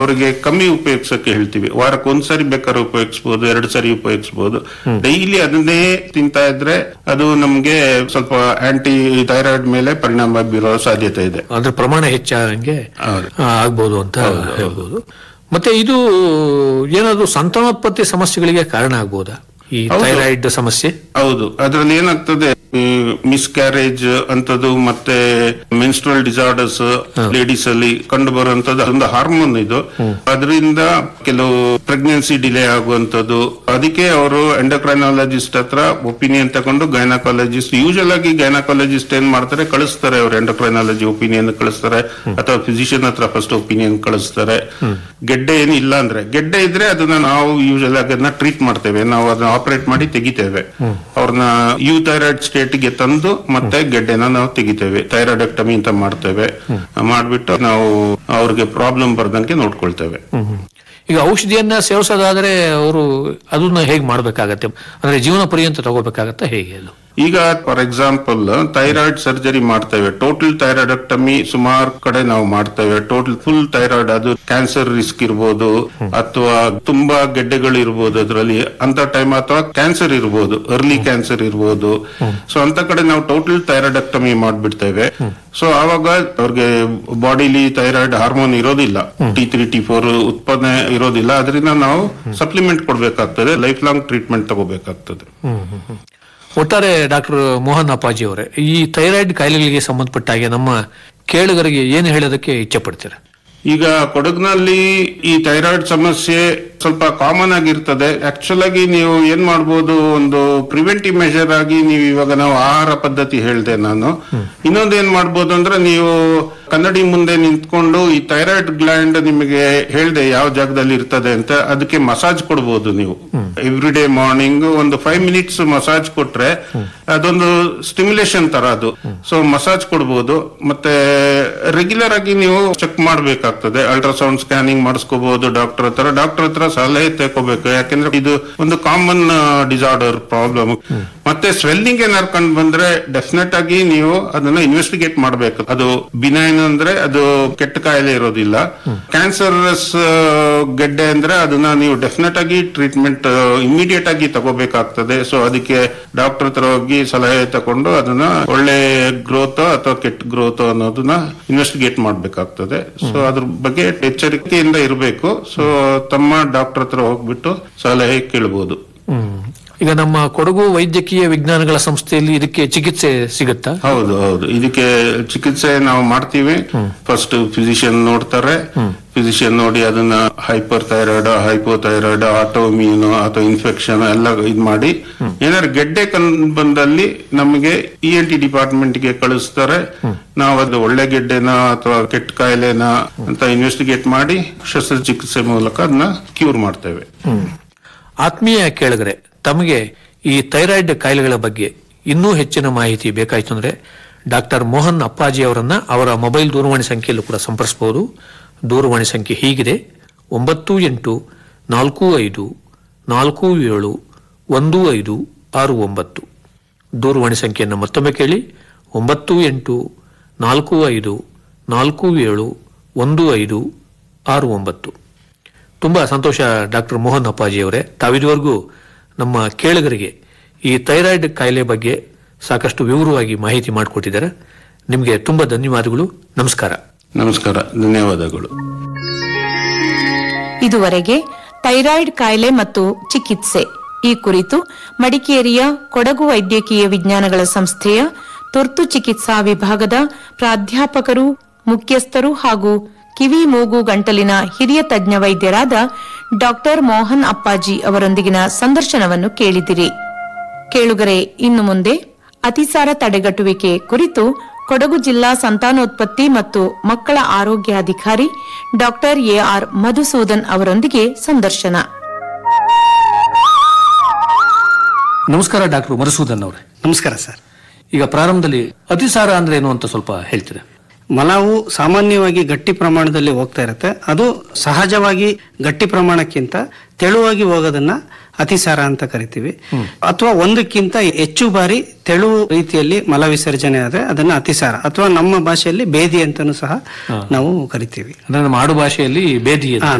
ಅವರಿಗೆ ಕಮ್ಮಿ ಉಪಯೋಗಿಸಕ್ಕೆ ಹೇಳ್ತೀವಿ ವಾರಕ್ಕೆ ಒಂದ್ಸರಿ ಬೇಕಾದ್ರೆ ಉಪಯೋಗಿಸಬಹುದು ಎರಡು ಸರಿ ಉಪಯೋಗಿಸಬಹುದು ಡೈಲಿ ಅದನ್ನೇ ತಿಂತಾ ಇದ್ರೆ ಅದು ನಮ್ಗೆ ಸ್ವಲ್ಪ ಆಂಟಿ ಥೈರಾಯ್ಡ್ ಮೇಲೆ ಪರಿಣಾಮ ಬೀರೋ ಸಾಧ್ಯತೆ ಇದೆ ಅದ್ರ ಪ್ರಮಾಣ ಹೆಚ್ಚಾಗಂಗೆ ಹೌದು. ಆ, ಆಗ್ಬೋದು ಅಂತ ಹೇಳ್ಬೋದು ಮತ್ತೆ ಇದು ಏನಾದ್ರು ಸಂತಾನೋತ್ಪತ್ತಿ ಸಮಸ್ಯೆಗಳಿಗೆ ಕಾರಣ ಆಗ್ಬೋದಾ ಈ ಹೌದು. ಥೈರಾಯ್ಡ್ ಸಮಸ್ಯೆ ಹೌದು ಅದ್ರಲ್ಲಿ ಏನಾಗ್ತದೆ ಮಿಸ್ಕ್ಯಾರೇಜ್ ಅಂತದ್ದು ಮತ್ತೆ ಮೆನ್ಸ್ಟ್ರಲ್ ಡಿಸಾರ್ಡರ್ಸ್ ಲೇಡೀಸ್ ಅಲ್ಲಿ ಕಂಡು ಬರುವಂತದ್ದು ಒಂದು ಹಾರ್ಮೋನ್ ಇದು ಅದರಿಂದ ಕೆಲವು ಪ್ರೆಗ್ನೆನ್ಸಿ ಡಿಲೇ ಆಗುವಂತದ್ದು ಅದಕ್ಕೆ ಅವರು ಎಂಡೋಕ್ರೈನಾಲಜಿಸ್ಟ್ ಹತ್ರ ಒಪಿನಿಯನ್ ತಗೊಂಡು ಗೈನಕಾಲಜಿಸ್ಟ್ ಯೂಶಲ್ ಆಗಿ ಗೈನಕಾಲಜಿಸ್ಟ್ ಏನ್ ಮಾಡ್ತಾರೆ ಕಳಿಸ್ತಾರೆ ಅವ್ರು ಎಂಡೋಕ್ರೈನಾಲಜಿ ಒಪಿನಿಯನ್ ಕಳಿಸ್ತಾರೆ ಅಥವಾ ಫಿಸಿಷಿಯನ್ ಹತ್ರ ಫಸ್ಟ್ ಒಪಿನಿಯನ್ ಕಳಿಸ್ತಾರೆ ಗೆಡ್ಡೆ ಏನಿಲ್ಲ ಅಂದ್ರೆ ಗೆಡ್ಡೆ ಇದ್ರೆ ಅದನ್ನ ನಾವು ಯೂಶಲ್ ಆಗಿ ಅದನ್ನ ಟ್ರೀಟ್ ಮಾಡ್ತೇವೆ ನಾವು ಅದನ್ನ ಆಪರೇಟ್ ಮಾಡಿ ತೆಗಿತೇವೆ ಅವ್ರನ್ನ ಯು ಥೈರಾಯ್ಡ್ ಸ್ಟೇಟ್ ಗೆ ತಂದು ಮತ್ತೆ ಗೆಡ್ಡೆನ ನಾವು ತೆಗಿತೇವೆ ಥೈರಾಯ್ಡಕ್ಟಮಿ ಅಂತ ಮಾಡ್ತೇವೆ ಮಾಡ್ಬಿಟ್ಟು ನಾವು ಅವ್ರಿಗೆ ಪ್ರಾಬ್ಲಮ್ ಬರ್ದಂಗೆ ನೋಡ್ಕೊಳ್ತೇವೆ ಈಗ ಔಷಧಿಯನ್ನ ಸೇವಿಸೋದಾದ್ರೆ ಅವರು ಅದನ್ನ ಹೇಗೆ ಮಾಡ್ಬೇಕಾಗತ್ತೆ ಅಂದ್ರೆ ಜೀವನ ಪರ್ಯಂತ ತಗೋಬೇಕಾಗತ್ತೆ ಹೇಗೆ ಅದು ಈಗ ಫಾರ್ ಎಕ್ಸಾಂಪಲ್ ಥೈರಾಯ್ಡ್ ಸರ್ಜರಿ ಮಾಡ್ತೇವೆ ಟೋಟಲ್ ಥೈರಾಯ್ಡಕ್ಟಮಿ ಸುಮಾರು ಕಡೆ ನಾವು ಮಾಡ್ತೇವೆ ಟೋಟಲ್ ಫುಲ್ ಥೈರಾಯ್ಡ್ ಅದು ಕ್ಯಾನ್ಸರ್ ರಿಸ್ಕ್ ಇರ್ಬೋದು ಅಥವಾ ತುಂಬಾ ಗೆಡ್ಡೆಗಳು ಇರ್ಬೋದು ಅದರಲ್ಲಿ ಅಂತ ಟೈಮ್ ಅಥವಾ ಕ್ಯಾನ್ಸರ್ ಇರ್ಬೋದು ಅರ್ಲಿ ಕ್ಯಾನ್ಸರ್ ಇರ್ಬೋದು ಸೊ ಅಂತ ಕಡೆ ನಾವು ಟೋಟಲ್ ಥೈರಾಯ್ಡಕ್ಟಮಿ ಮಾಡ್ಬಿಡ್ತೇವೆ ಸೊ ಆವಾಗ ಅವ್ರಿಗೆ ಬಾಡಿಲಿ ಥೈರಾಯ್ಡ್ ಹಾರ್ಮೋನ್ ಇರೋದಿಲ್ಲ ಟಿ ತ್ರೀ ಟಿ ಫೋರ್ ಉತ್ಪಾದನೆ ಇರೋದಿಲ್ಲ ಅದರಿಂದ ನಾವು ಸಪ್ಲಿಮೆಂಟ್ ಕೊಡ್ಬೇಕಾಗ್ತದೆ ಲೈಫ್ ಲಾಂಗ್ ಟ್ರೀಟ್ಮೆಂಟ್ ತಗೋಬೇಕಾಗ್ತದೆ ಒಟ್ಟಾರೆ ಡಾಕ್ಟರ್ ಮೋಹನ್ ಅಪ್ಪಾಜಿ ಅವರೇ ಈ ಥೈರಾಯ್ಡ್ ಕಾಯಿಲೆಗಳಿಗೆ ಸಂಬಂಧಪಟ್ಟ ಹಾಗೆ ನಮ್ಮ ಕೇಳುಗರಿಗೆ ಏನು ಹೇಳೋದಕ್ಕೆ ಇಚ್ಛೆ ಪಡ್ತೀರಾ ಈಗ ಕೊಡಗಿನಲ್ಲಿ ಈ ಥೈರಾಯ್ಡ್ ಸಮಸ್ಯೆ ಸ್ವಲ್ಪ ಕಾಮನ್ ಆಗಿರ್ತದೆ ಆಕ್ಚುಲ್ ಆಗಿ ನೀವು ಏನ್ ಮಾಡ್ಬೋದು ಒಂದು ಪ್ರಿವೆಂಟಿವ್ ಮೆಷರ್ ಆಗಿ ನೀವು ಇವಾಗ ನಾವು ಆಹಾರ ಪದ್ಧತಿ ಹೇಳ್ದೆ ನಾನು ಇನ್ನೊಂದು ಏನ್ ಮಾಡ್ಬೋದು ಅಂದ್ರೆ ನೀವು ಕನ್ನಡಿ ಮುಂದೆ ನಿಂತ್ಕೊಂಡು ಈ ಥೈರಾಯ್ಡ್ ಗ್ಲ್ಯಾಂಡ್ ನಿಮಗೆ ಹೇಳ್ದೆ ಯಾವ ಜಾಗದಲ್ಲಿ ಇರ್ತದೆ ಅಂತ ಅದಕ್ಕೆ ಮಸಾಜ್ ಕೊಡ್ಬೋದು ನೀವು ಎವ್ರಿ ಡೇ ಮಾರ್ನಿಂಗ್ ಒಂದು ಫೈವ್ ಮಿನಿಟ್ಸ್ ಮಸಾಜ್ ಕೊಟ್ರೆ ಅದೊಂದು ಸ್ಟಿಮ್ಯುಲೇಷನ್ ತರ ಅದು ಸೊ ಮಸಾಜ್ ಕೊಡ್ಬೋದು ಮತ್ತೆ ರೆಗ್ಯುಲರ್ ಆಗಿ ನೀವು ಚೆಕ್ ಮಾಡ್ಬೇಕಾಗ್ತದೆ ಅಲ್ಟ್ರಾಸೌಂಡ್ ಸ್ಕ್ಯಾನಿಂಗ್ ಮಾಡಿಸ್ಕೋಬಹುದು ಡಾಕ್ಟರ್ ಹತ್ರ ಡಾಕ್ಟರ್ ಹತ್ರ ಸಲಹೆ ತಗೋಬೇಕು ಯಾಕೆಂದ್ರೆ ಇದು ಒಂದು ಕಾಮನ್ ಡಿಸಾರ್ಡರ್ ಪ್ರಾಬ್ಲಮ್ ಮತ್ತೆ ಸ್ವೆಲ್ಲಿಂಗ್ ಏನಾರು ಕಂಡು ಬಂದ್ರೆ ಡೆಫಿನೆಟ್ ಆಗಿ ನೀವು ಅದನ್ನ ಇನ್ವೆಸ್ಟಿಗೇಟ್ ಮಾಡ್ಬೇಕು ಅದು ಬಿನೈನ್ ಅಂದ್ರೆ ಅದು ಕೆಟ್ಟ ಕಾಯಿಲೆ ಇರೋದಿಲ್ಲ ಕ್ಯಾನ್ಸರಸ್ ಗೆಡ್ಡೆ ಅಂದ್ರೆ ಅದನ್ನ ನೀವು ಡೆಫಿನೆಟ್ ಆಗಿ ಟ್ರೀಟ್ಮೆಂಟ್ ಇಮಿಡಿಯೇಟ್ ಆಗಿ ತಗೋಬೇಕಾಗ್ತದೆ ಸೊ ಅದಕ್ಕೆ ಡಾಕ್ಟರ್ ಹತ್ರ ಹೋಗಿ ಸಲಹೆ ತಕೊಂಡು ಅದನ್ನ ಒಳ್ಳೆ ಗ್ರೋತ್ ಅಥವಾ ಕೆಟ್ಟ ಗ್ರೋತ್ ಅನ್ನೋದನ್ನ ಇನ್ವೆಸ್ಟಿಗೇಟ್ ಮಾಡ್ಬೇಕಾಗ್ತದೆ ಸೊ ಅದ್ರ ಬಗ್ಗೆ ಎಚ್ಚರಿಕೆಯಿಂದ ಇರಬೇಕು ಸೊ ತಮ್ಮ ಡಾಕ್ಟರ್ ಹತ್ರ ಹೋಗ್ಬಿಟ್ಟು ಸಲಹೆ ಕೇಳಬಹುದು ಈಗ ನಮ್ಮ ಕೊಡಗು ವೈದ್ಯಕೀಯ ವಿಜ್ಞಾನಗಳ ಸಂಸ್ಥೆಯಲ್ಲಿ ಇದಕ್ಕೆ ಚಿಕಿತ್ಸೆ ಸಿಗುತ್ತಾ ಹೌದು ಹೌದು ಇದಕ್ಕೆ ಚಿಕಿತ್ಸೆ ನಾವು ಮಾಡ್ತೀವಿ ಫಸ್ಟ್ ಫಿಸಿಷಿಯನ್ ನೋಡ್ತಾರೆ ಫಿಸಿಷಿಯನ್ ನೋಡಿ ಅದನ್ನ ಹೈಪರ್ ಥೈರಾಯ್ಡ್ ಹೈಪೋಥೈರಾಯ್ಡ್ ಆಟೋಮ್ಯೂನ್ ಅಥವಾ ಇನ್ಫೆಕ್ಷನ್ ಎಲ್ಲ ಇದ್ ಮಾಡಿ ಏನಾದ್ರು ಗೆಡ್ಡೆ ಕಂಡು ಬಂದಲ್ಲಿ ನಮಗೆ ಇ ಎನ್ ಟಿ ಡಿಪಾರ್ಟ್ಮೆಂಟ್ ಗೆ ಕಳಿಸ್ತಾರೆ ನಾವು ಅದು ಒಳ್ಳೆ ಗೆಡ್ಡೆನ ಅಥವಾ ಕೆಟ್ಟ ಕಾಯಿಲೆನ ಅಂತ ಇನ್ವೆಸ್ಟಿಗೇಟ್ ಮಾಡಿ ಶಸ್ತ್ರಚಿಕಿತ್ಸೆ ಮೂಲಕ ಅದನ್ನ ಕ್ಯೂರ್ ಮಾಡ್ತೇವೆ ಆತ್ಮೀಯ ಕೇಳಿದರೆ ತಮಗೆ ಈ ಥೈರಾಯ್ಡ್ ಕಾಯಿಲೆಗಳ ಬಗ್ಗೆ ಇನ್ನೂ ಹೆಚ್ಚಿನ ಮಾಹಿತಿ ಬೇಕಾಯ್ತು ಅಂದ್ರೆ ಡಾಕ್ಟರ್ ಮೋಹನ್ ಅಪ್ಪಾಜಿ ಅವರನ್ನ ಅವರ ಮೊಬೈಲ್ ದೂರವಾಣಿ ಸಂಖ್ಯೆಯಲ್ಲೂ ಕೂಡ ಸಂಪರ್ಸಬಹುದು ದೂರವಾಣಿ ಸಂಖ್ಯೆ ಹೀಗಿದೆ ಒಂಬತ್ತು ಎಂಟು ನಾಲ್ಕು ಐದು ನಾಲ್ಕು ಏಳು ಒಂದು ಐದು ಆರು ಒಂಬತ್ತು ದೂರವಾಣಿ ಸಂಖ್ಯೆಯನ್ನು ಮತ್ತೊಮ್ಮೆ ಕೇಳಿ ಒಂಬತ್ತು ಎಂಟು ನಾಲ್ಕು ಐದು ನಾಲ್ಕು ಏಳು ಒಂದು ಐದು ಆರು ಒಂಬತ್ತು ತುಂಬಾ ಸಂತೋಷ ಡಾಕ್ಟರ್ ಮೋಹನ್ ಅಪ್ಪಾಜಿ ಅವರೇ ತಾವಿದುವರೆಗೂ ನಮ್ಮ ಕೇಳುಗರಿಗೆ ಈ ಥೈರಾಯ್ಡ್ ಕಾಯಿಲೆ ಬಗ್ಗೆ ಸಾಕಷ್ಟು ವಿವರವಾಗಿ ಮಾಹಿತಿ ಮಾಡಿಕೊಟ್ಟಿದ್ದಾರೆ ನಿಮಗೆ ತುಂಬಾ ಧನ್ಯವಾದಗಳು ನಮಸ್ಕಾರ ನಮಸ್ಕಾರ ಧನ್ಯವಾದಗಳು ಇದುವರೆಗೆ ಥೈರಾಯ್ಡ್ ಕಾಯಿಲೆ ಮತ್ತು ಚಿಕಿತ್ಸೆ ಈ ಕುರಿತು ಮಡಿಕೇರಿಯ ಕೊಡಗು ವೈದ್ಯಕೀಯ ವಿಜ್ಞಾನಗಳ ಸಂಸ್ಥೆಯ ತುರ್ತು ಚಿಕಿತ್ಸಾ ವಿಭಾಗದ ಪ್ರಾಧ್ಯಾಪಕರು ಮುಖ್ಯಸ್ಥರು ಹಾಗೂ ಕಿವಿ ಮೂಗು ಗಂಟಲಿನ ಹಿರಿಯ ತಜ್ಞ ವೈದ್ಯರಾದ ಡಾಕ್ಟರ್ ಮೋಹನ್ ಅಪ್ಪಾಜಿ ಅವರೊಂದಿಗಿನ ಸಂದರ್ಶನವನ್ನು ಕೇಳಿದಿರಿ ಕೇಳುಗರೆ ಇನ್ನು ಮುಂದೆ ಅತಿಸಾರ ತಡೆಗಟ್ಟುವಿಕೆ ಕುರಿತು ಕೊಡಗು ಜಿಲ್ಲಾ ಸಂತಾನೋತ್ಪತ್ತಿ ಮತ್ತು ಮಕ್ಕಳ ಆರೋಗ್ಯಾಧಿಕಾರಿ ಡಾಕ್ಟರ್ ಎಆರ್ ಮಧುಸೂದನ್ ಅವರೊಂದಿಗೆ ಸಂದರ್ಶನ ನಮಸ್ಕಾರ ಡಾಕ್ಟರ್ ಮಧುಸೂದನ್ ಅವರೇ ನಮಸ್ಕಾರ ಸರ್ ಈಗ ಪ್ರಾರಂಭದಲ್ಲಿ ಅತಿಸಾರ ಅಂದ್ರೆ ಏನು ಅಂತ ಸ್ವಲ್ಪ ಹೇಳ್ತೀರಾ ಮಲವು ಸಾಮಾನ್ಯವಾಗಿ ಗಟ್ಟಿ ಪ್ರಮಾಣದಲ್ಲಿ ಹೋಗ್ತಾ ಇರುತ್ತೆ ಅದು ಸಹಜವಾಗಿ ಗಟ್ಟಿ ಪ್ರಮಾಣಕ್ಕಿಂತ ತೆಳುವಾಗಿ ಹೋಗೋದನ್ನ ಅತಿಸಾರ ಅಂತ ಕರಿತೀವಿ ಅಥವಾ ಒಂದಕ್ಕಿಂತ ಹೆಚ್ಚು ಬಾರಿ ತೆಳು ರೀತಿಯಲ್ಲಿ ಮಲ ವಿಸರ್ಜನೆ ಆದ್ರೆ ಅದನ್ನ ಅತಿಸಾರ ಅಥವಾ ನಮ್ಮ ಭಾಷೆಯಲ್ಲಿ ಬೇದಿ ಅಂತಾನೂ ಸಹ ನಾವು ಕರಿತೀವಿ ಅಂದ್ರೆ ನಮ್ಮ ಆಡು ಭಾಷೆಯಲ್ಲಿ ಬೇದಿ ಅಂತ. ಹಾ,